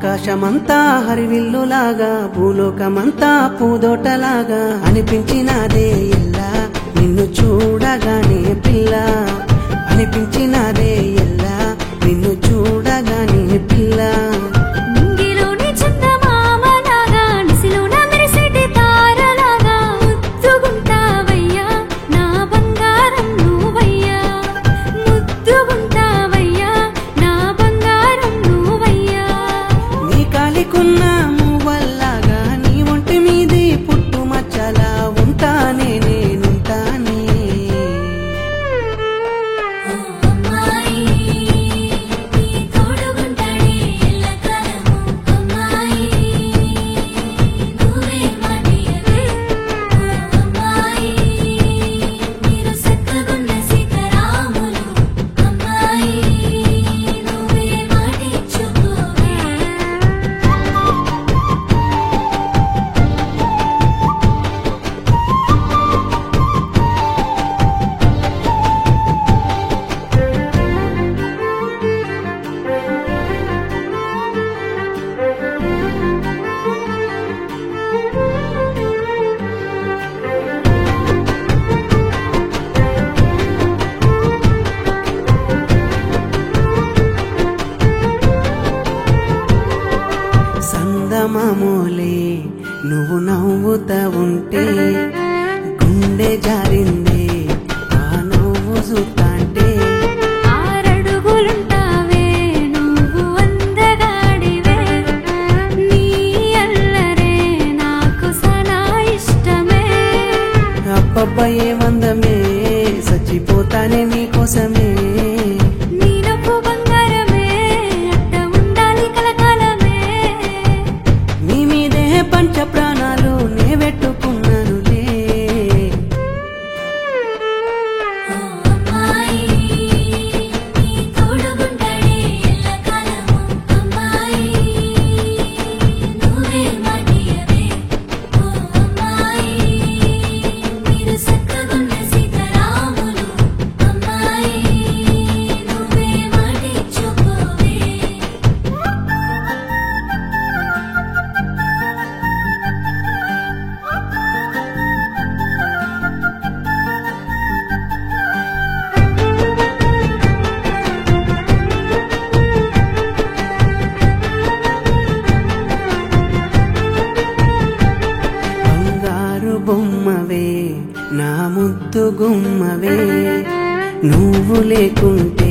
ఆకాశమంతా హరివిల్లులాగా భూలోకమంతా పూదోటలాగా అనిపించినదే ఎల్లా నిన్ను చూడగానే పిల్ల అనిపించినదే ఎల్లా నిన్ను చూడగానే పిల్ల నింగిలోని చందమామలాగా నిసిలోన మెరిసేటి తారలాగా ముద్దుగుంటావయ్యా నా బంగారం నువ్వయ్యా ముద్దుగుంటావయ్యా నా బంగారం నువ్వయ్యా నీ కాలికున్న మువ్వల్లాగా నీ ఒంటి మీది పుట్టుమచ్చలా ఉంటానే నేనుంటానే అమ్మాయి నీ తోడుగుంటాడే ఎల్లకాలము అమ్మాయి నువ్వే మాటియవే అమ్మాయి మీరు సక్కగున్న సీతారాములు అమ్మాయి నువ్వే మాటిచ్చుకోవే సందమామూలే నువ్వు నవ్వుతా ఉంటే గుండె జారిందే ఆ నవ్వు చూస్తాంటే ఆరడుగులుంటావే నువ్వు అందగాడివే నీ అల్లరే నాకు సనా ఇష్టమే అబ్బబ్బ ఏమందమే చచ్చిపోతానే నీకోసమే నీ నవ్వు బంగారమే అట్ట ఉండాలి కలకాలమే నీ మీదే పంచ ప్రాణాలు నే పెట్టుకున్నానులే అమ్మాయి నీ తోడుగుంటాడే ఎల్లకాలము అమ్మాయి నువ్వే మాటియవే ఓ అమ్మాయి మీరు సక్కగున్న సీతారాములు అమ్మాయి నువ్వే మాటిచ్చుకోవే బంగారు బొమ్మవే నా ముద్దు గుమ్మవే నువ్వు లేకుంటే